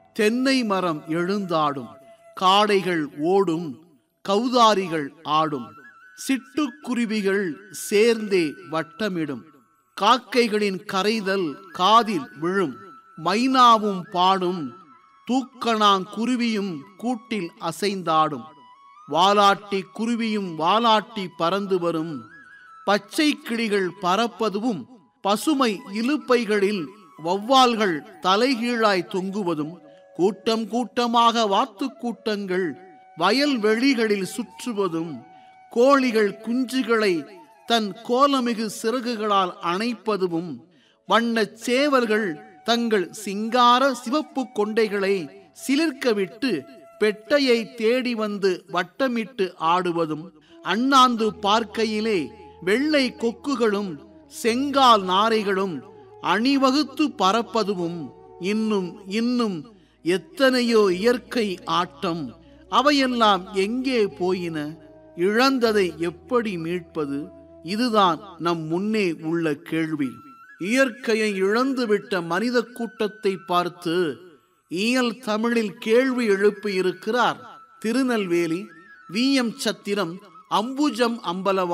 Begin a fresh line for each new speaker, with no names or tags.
தென்னை மரம் எழுந்தாடும் காடைகள் ஓடும் கௌதாரிகள் ஆடும் சிட்டுக்குருவிகள் சேர்ந்தே வட்டமிடும் காக்கைகளின் கரைதல் காதில் விழும் மைனாவும் பாடும் தூக்கணாங்குருவியும் கூட்டில் அசைந்தாடும் வாலாட்டி குருவியும் வாலாட்டி பறந்து வரும் பச்சை கிளிகள் பறப்பதுவும் பசுமை இலுப்பைகளில் வௌவால்கள் தலைகீழாய் தொங்குவதும் கூட்டம் கூட்டமாக வாத்து கூட்டங்கள் வயல்வெளிகளில் சுற்றுவதும் கோழிகள் குஞ்சுகளை தன் கோலமிகு சிறகுகளால் அணைப்பதும் வண்ணச் சேவல்கள் தங்கள் சிங்கார சிவப்பு கொண்டைகளை சிலிர்க்க விட்டு பெட்டையை தேடி வந்து வட்டமிட்டு ஆடுவதும் அண்ணாந்து பார்க்கையிலே வெள்ளை கொக்குகளும் செங்கால் நாரைகளும் அணிவகுத்து பறப்பதுவும் இன்னும் இன்னும் எத்தனையோ இயற்கை ஆட்டம் அவையெல்லாம் எங்கே போயின இழந்ததை எப்படி மீட்பது இதுதான் நம் முன்னே உள்ள கேள்வி இயற்கையை இழந்துவிட்ட மனித கூட்டத்தை பார்த்து இயல் தமிழில் கேள்வி எழுப்பி இருக்கிறார் திருநெல்வேலி வி எம் சத்திரம் அம்புஜம் அம்பலவா